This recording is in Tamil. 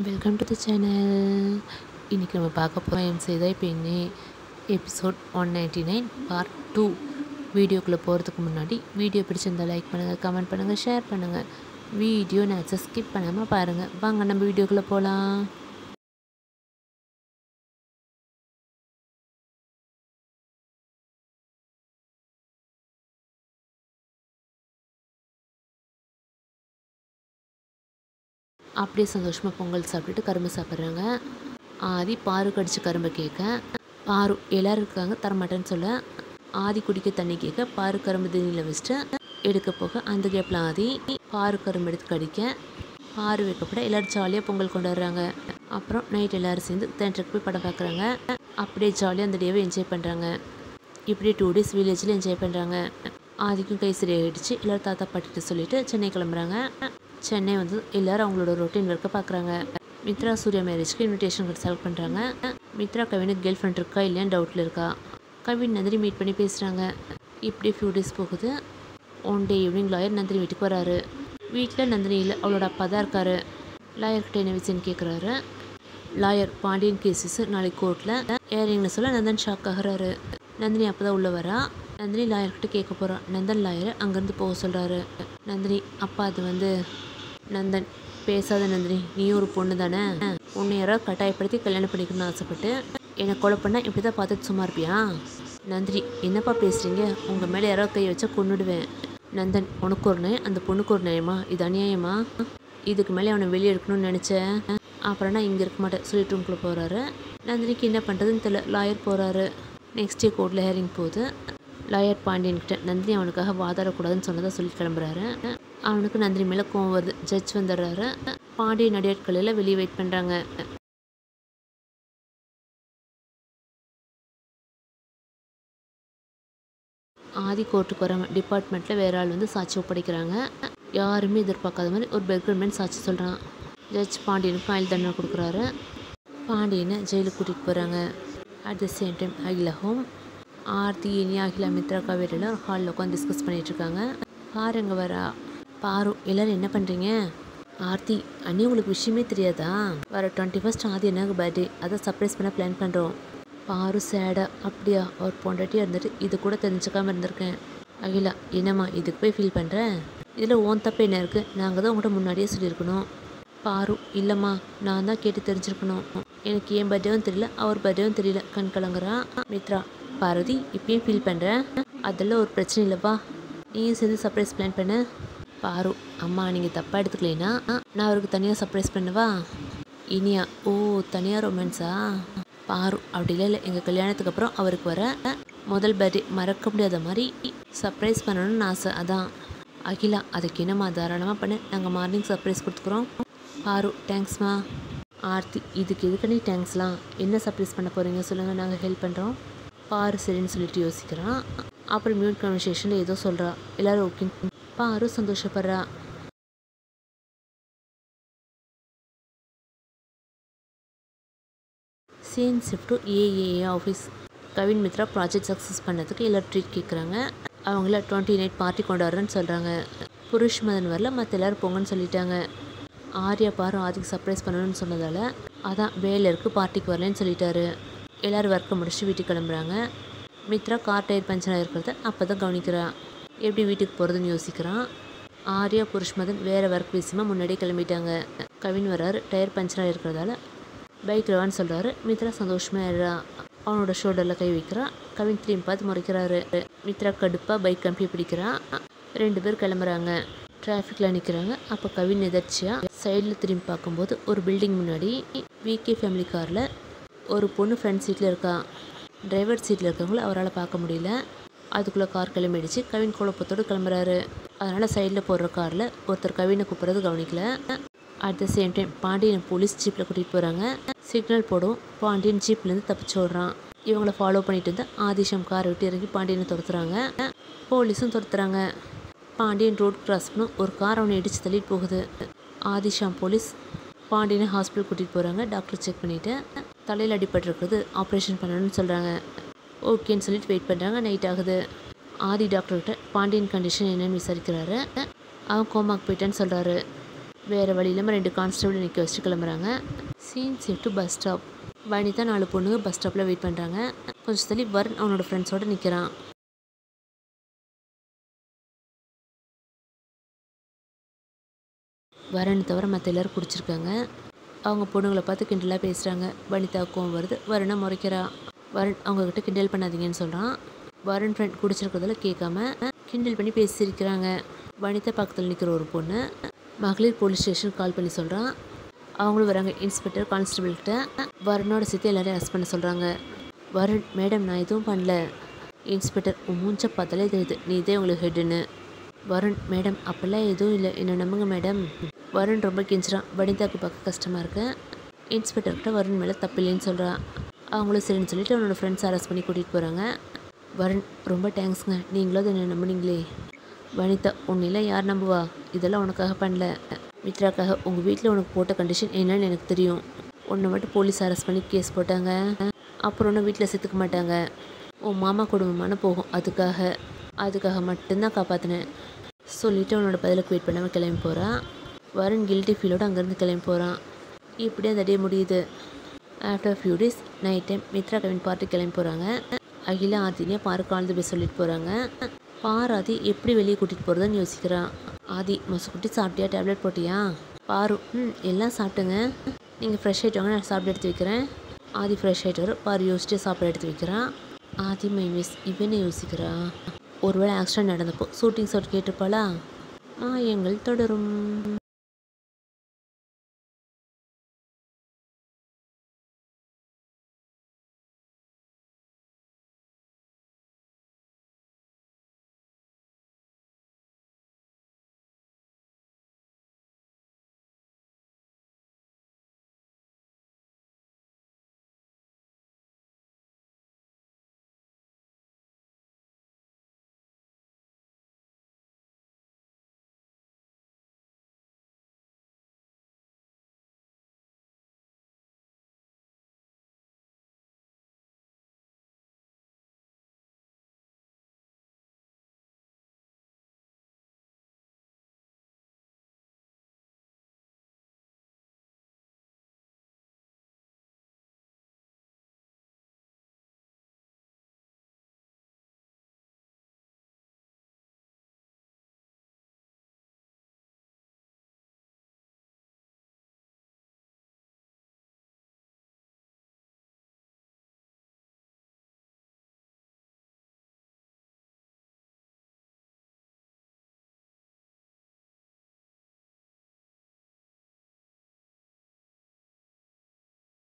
வெல்கம் டு த சேனல் இன்றைக்கி நம்ம பார்க்க போகிறோம் எம் செய்தாய் பெண்ணே episode one ninety nine part two வீடியோக்குள்ளே போகிறதுக்கு முன்னாடி வீடியோ பிடிச்சிருந்தா லைக் பண்ணுங்கள் கமெண்ட் பண்ணுங்கள் ஷேர் பண்ணுங்கள் வீடியோ நேச்சை ஸ்கிப் பண்ணாமல் பாருங்கள் வாங்க நம்ம வீடியோக்குள்ளே போகலாம் அப்படியே சந்தோஷமாக பொங்கல் சாப்பிட்டுட்டு கரும்பு சாப்பிட்றாங்க ஆதி பாரு கடிச்சு கரும்பு கேட்க பாரு எல்லாரும் இருக்காங்க தரமாட்டேன்னு சொல்ல ஆதி குடிக்க தண்ணி கேட்க பாரு கரும்பு தண்ணியில் வச்சுட்டு எடுக்க போக அந்த கேப்பில் ஆதி பாரு கரும்பு எடுத்து கடிக்க பாரு வைக்கப்பட எல்லோரும் ஜாலியாக பொங்கல் கொண்டாடுறாங்க அப்புறம் நைட் எல்லோரும் சேர்ந்து தேட்டருக்கு போய் படம் பார்க்குறாங்க அப்படியே ஜாலியாக அந்த டேவை என்ஜாய் பண்ணுறாங்க இப்படி டூ டேஸ் வில்லேஜில் என்ஜாய் பண்ணுறாங்க ஆதிக்கும் கை சரியாயிடுச்சு எல்லோரும் தாத்தா பாட்டிட்டு சொல்லிட்டு சென்னை கிளம்புறாங்க சென்னை வந்து எல்லோரும் அவங்களோட ரொட்டீன் ஒர்க்கை பார்க்குறாங்க மித்ரா சூர்யா மேரேஜ்க்கு இன்விடேஷன் கார்டு செலக்ட் பண்ணுறாங்க மித்ரா கவினுக்கு கேர்ள் ஃப்ரெண்ட் இருக்கா இல்லையான்னு டவுட்டில் இருக்கா கவின் நந்தினி மீட் பண்ணி பேசுகிறாங்க இப்படி ஃபியூ டேஸ் போகுது one day evening lawyer Nandini வீட்டுக்கு வராரு வீட்டில் நந்தினி இல்லை அவளோட அப்பா தான் இருக்காரு லாயர்கிட்ட என்ன விஷயம்னு கேட்குறாரு லாயர் பாண்டியன் கேசஸ் நாளைக்கு கோர்ட்டில் ஏறிங்னு சொல்ல நந்தன் ஷாக் ஆகுறாரு நந்தினி அப்போ தான் உள்ளே வரா நந்தினி லாயர்கிட்ட கேட்க போகிறான் நந்தன் லாயரை அங்கேருந்து போக சொல்கிறாரு நந்தினி அப்பா அது வந்து நந்தன் பேசாத நந்தினி நீ ஒரு பொண்ணு தானே உன்னை யாராவது கட்டாயப்படுத்தி கல்யாணம் பண்ணிக்கணும்னு ஆசைப்பட்டு என்னை கொலை பண்ணால் இப்படி தான் பார்த்துட்டு சும்மா இருப்பியா நந்தினி என்னப்பா பேசுகிறீங்க உங்கள் மேலே யாராவது கை வச்சா கொன்னுடுவேன் நந்தன் உனக்கு ஒரு நயம் அந்த பொண்ணுக்கு ஒரு நயமா இது அநியாயமா இதுக்கு மேலே அவனை வெளியே எடுக்கணும்னு நினச்சேன் அப்புறம் நான் இங்கே இருக்க மாட்டேன் சொல்லிட்டு ரூம்குள்ளே போகிறாரு நந்தினிக்கு என்ன பண்ணுறதுன்னு தெரியல லாயர் போகிறாரு நெக்ஸ்ட் டே கோர்ட்டில் ஹேரிங் போகுது லாயர் பாண்டியன்கிட்ட நந்தினி அவனுக்காக வாதாடக்கூடாதுன்னு சொன்னதை சொல்லி கிளம்புறாரு அவனுக்கு நந்தினி மேலே கோவம் வருது ஜட்ஜ் வந்துடுறாரு பாண்டியன் நடிகர்களில் வெளியே வெயிட் பண்ணுறாங்க ஆதி கோர்ட்டுக்கு வராங்க டிபார்ட்மெண்ட்டில் வேற ஆள் வந்து சாட்சி ஒப்படைக்கிறாங்க யாருமே எதிர்பார்க்காத மாதிரி ஒரு பெர்கர்மேன் சாட்சி சொல்கிறான் ஜட்ஜ் பாண்டியனுக்கு ஆயுள் தண்டனை கொடுக்குறாரு பாண்டியனை ஜெயிலுக்கு கூட்டிகிட்டு போகிறாங்க at the same time Akila home Aarthi இனி அகிலா மித்ரா காவேரியில் ஹாலில் உட்காந்து டிஸ்கஸ் பண்ணிகிட்ருக்காங்க பாரு எங்கே வரா பாரு எல்லோரும் என்ன பண்ணுறீங்க ஆர்த்தி அண்ணி உங்களுக்கு விஷயமே தெரியாதா வர டுவெண்ட்டி ஃபஸ்ட் ஆதி எனக்கு பர்த்டே அதை சர்ப்ரைஸ் பண்ண பிளான் பண்ணுறோம் பாரு சேடா அப்படியா அவர் பொண்டாட்டியாக இருந்துட்டு இது கூட தெரிஞ்சுக்காம இருந்திருக்கேன் அகிலா என்னம்மா இதுக்கு போய் ஃபீல் பண்ணுறேன் இதில் ஓன் தப்பு என்ன இருக்குது நாங்கள் தான் உங்கள்கிட்ட முன்னாடியே சொல்லியிருக்கணும் பாரு இல்லைம்மா நான் தான் கேட்டு தெரிஞ்சிருக்கணும் எனக்கு என் பர்த்டேவும் தெரியல அவர் பர்த்டேவும் தெரியல கண் கலங்குறான் மித்ரா பாரதி இப்பயும் ஃபீல் பண்ணுறேன் அதெல்லாம் ஒரு பிரச்சனை இல்லைப்பா நீயும் சேர்ந்து சர்ப்ரைஸ் பிளான் பண்ண பாரு அம்மா நீங்கள் தப்பாக எடுத்துக்கலைன்னா நான் அவருக்கு தனியாக சர்ப்ரைஸ் பண்ணவா இனியா ஓ தனியாக ரொமான்ஸா பாரு அப்படி இல்லை இல்லை எங்கள் கல்யாணத்துக்கு அப்புறம் அவருக்கு வர முதல் பர்த்டே மறக்க முடியாத மாதிரி சர்ப்ரைஸ் பண்ணணும்னு ஆசை அதான் அகிலா அதுக்கு என்னம்மா தாராளமாக பண்ணு நாங்கள் மார்னிங் சர்ப்ரைஸ் கொடுத்துக்குறோம் பாரு தேங்க்ஸ்மா ஆர்த்தி இதுக்கு எதுக்கு நீ தேங்க்ஸ்லாம் என்ன சர்ப்ரைஸ் பண்ண போகிறீங்க சொல்லுங்கள் நாங்கள் ஹெல்ப் பண்ணுறோம் பாரு சரின்னு சொல்லிட்டு யோசிக்கிறான் அப்புறம் மியூட் கன்வர்சேஷனில் ஏதோ சொல்கிறா எல்லோரும் ஓகே பாரு சந்தோஷப்படுறா same shift to uh office Kavin Mithra project success பண்ணதுக்கு எல்லோரும் ட்ரீட் கேட்குறாங்க அவங்கள டுவெண்ட்டி நைட் பார்ட்டி கொண்டாடுறேன்னு சொல்கிறாங்க புருஷ் மதன் வரல மற்ற எல்லோரும் போங்கன்னு சொல்லிட்டாங்க ஆர்யா பாரு ஆதிக்கு சர்ப்ரைஸ் பண்ணணும்னு சொன்னதால் அதான் வேலருக்கு பார்ட்டிக்கு வரலன்னு சொல்லிட்டாரு எல்லோரும் ஒர்க்கை முடிச்சு வீட்டுக்கு கிளம்புறாங்க மித்ரா கார் டயர் பஞ்சர் ஆகிருக்கிறத அப்போ தான் கவனிக்கிறான் எப்படி வீட்டுக்கு போகிறதுன்னு யோசிக்கிறான் ஆர்யா புருஷ்மதன் வேறு ஒர்க் விஷயமா முன்னாடியே கிளம்பிட்டாங்க கவின் வராரு டயர் பஞ்சர் ஆகிருக்கிறதால பைக் ரவான்னு சொல்கிறாரு மித்ரா சந்தோஷமாக ஏறா அவனோட ஷோல்டரில் கை வைக்கிறான் கவின் திரும்பி பார்த்து முறைக்கிறாரு மித்ரா கடுப்பாக பைக் கம்பி பிடிக்கிறான் ரெண்டு பேர் கிளம்புறாங்க டிராஃபிக்கில் நிற்கிறாங்க அப்போ கவின் எதர்ச்சியாக சைடில் திரும்பி பார்க்கும்போது ஒரு பில்டிங் முன்னாடி விகே ஃபேமிலி காரில் ஒரு பொண்ணு ஃப்ரண்ட் சீட்டில் இருக்கா டிரைவர் சீட்டில் இருக்கவங்கள அவரால் பார்க்க முடியல அதுக்குள்ளே கார் கிளம்பிடுச்சு கவின் குழப்பத்தோடு கிளம்புறாரு அதனால் சைடில் போடுற காரில் ஒருத்தர் கவினை கூப்பிட்றது கவனிக்கல அட் த சேம் டைம் பாண்டியனை போலீஸ் ஜீப்பில் கூட்டிகிட்டு போகிறாங்க சிக்னல் போடும் பாண்டியன் ஜீப்லேருந்து தப்பிச்சு ஓடுறான் இவங்கள ஃபாலோ பண்ணிட்டு இருந்தா ஆதிஷம் காரை விட்டு இறங்கி பாண்டியனை துரத்துறாங்க போலீஸும் துரத்துறாங்க பாண்டியன் ரோட் கிராஸ் பண்ணும் ஒரு கார் அவனை இடித்து தள்ளிட்டு போகுது ஆதிஷாம் போலீஸ் பாண்டியனை ஹாஸ்பிட்டல் கூட்டிகிட்டு போகிறாங்க டாக்டர் செக் பண்ணிவிட்டு தலையில் அடிபட்டிருக்குது ஆப்ரேஷன் பண்ணணும்னு சொல்கிறாங்க ஓகேன்னு சொல்லிட்டு வெயிட் பண்ணுறாங்க நைட் ஆகுது ஆதி டாக்டர்கிட்ட பாண்டியன் கண்டிஷன் என்னன்னு விசாரிக்கிறாரு அவன் கோமாக்கு போயிட்டேன்னு சொல்கிறாரு வேறு வழி இல்லாமல் ரெண்டு கான்ஸ்டபிள் நிற்க வச்சுட்டு கிளம்புறாங்க scene shift bus stop Vanitha நாலு பொண்ணுங்க பஸ் ஸ்டாப்பில் வெயிட் பண்ணுறாங்க கொஞ்சம் தள்ளி வருண் அவனோட ஃப்ரெண்ட்ஸோடு நிற்கிறான் வருண் தவிர மற்ற எல்லோரும் குடிச்சிருக்காங்க அவங்க பொண்ணுங்களை பார்த்து கிண்டலாக பேசுகிறாங்க வனிதா கோவம் வருது வருணை முறைக்கிறா வருண் அவங்கக்கிட்ட கிண்டல் பண்ணாதீங்கன்னு சொல்கிறான் வருண் ஃப்ரெண்ட் குடிச்சிருக்கிறதால கேட்காம கிண்டல் பண்ணி பேசியிருக்கிறாங்க வனிதா பக்கத்தில் நிற்கிற ஒரு பொண்ணு மகளிர் போலீஸ் ஸ்டேஷன் கால் பண்ணி சொல்கிறான் அவங்களும் வராங்க இன்ஸ்பெக்டர் கான்ஸ்டபிள்கிட்ட வருணோட சேர்த்து எல்லாரையும் அரெஸ்ட் பண்ண சொல்கிறாங்க வருண் மேடம் நான் எதுவும் பண்ணல இன்ஸ்பெக்டர் உன் மூஞ்ச பார்த்தாலே தெரியுது நீ இதே உங்களுக்கு ஹெட்டுன்னு வருண் மேடம் அப்போல்லாம் எதுவும் இல்லை என்ன நம்புங்க மேடம் வருண் ரொம்ப கெஞ்சுறான் வனிதாக்கு பார்க்க கஷ்டமாக இருக்கு இன்ஸ்பெக்டர்கிட்ட வருண் மேலே தப்பில்லைன்னு சொல்கிறான் அவங்களும் சரின்னு சொல்லிட்டு அவனோட ஃப்ரெண்ட்ஸ் அரெஸ்ட் பண்ணி கூட்டிகிட்டு போகிறாங்க வருண் ரொம்ப தேங்க்ஸ்ங்க நீங்களும் அதை என்ன நம்புனீங்களே வனிதா உன்னையெல்லாம் யார் நம்புவா இதெல்லாம் உனக்காக பண்ணல மித்ராக்காக உங்கள் வீட்டில் உனக்கு போட்ட கண்டிஷன் என்னன்னு எனக்கு தெரியும் உன்னை மட்டும் போலீஸ் அரெஸ்ட் பண்ணி கேஸ் போட்டாங்க அப்புறம் ஒன்றும் வீட்டில் சேர்த்துக்க மாட்டாங்க உன் மாமா குடும்பமான போகும் அதுக்காக அதுக்காக மட்டும்தான் காப்பாற்றினேன் சொல்லிவிட்டு அவனோட பதிலுக்கு வெயிட் பண்ணாமல் கிளம்பி போகிறான் வருண் கில்ட்டி ஃபீலோடு அங்கேருந்து கிளம்பி போகிறான் இப்படி அந்த டே முடியுது after few days night time Mithra Kavin party கிளம்பி போகிறாங்க அகிலா ஆதினியை பார்க்க ஆழ்ந்து போய் சொல்லிட்டு போகிறாங்க பார் ஆதி எப்படி வெளியே கூட்டிகிட்டு போகிறதுன்னு யோசிக்கிறான் ஆதி மொசக்குட்டி சாப்பிட்டியா டேப்லெட் போட்டியா பாரு ம் எல்லாம் சாப்பிட்டுங்க நீங்கள் ஃப்ரெஷ் ஆகிட்டு வாங்க நான் சாப்பிட்டு எடுத்து வைக்கிறேன் ஆதி ஃப்ரெஷ் ஆகிட்டு வர பாரு யோசிச்சுட்டு சாப்பிட எடுத்து வைக்கிறான் ஆதி மைன்வேஸ் இவனே யோசிக்கிறா ஒருவேளை ஆக்சிடென்ட் நடந்தப்போ ஷூட்டிங் ஷாட் கேட்டிருப்பாளா மாயங்கள் தொடரும்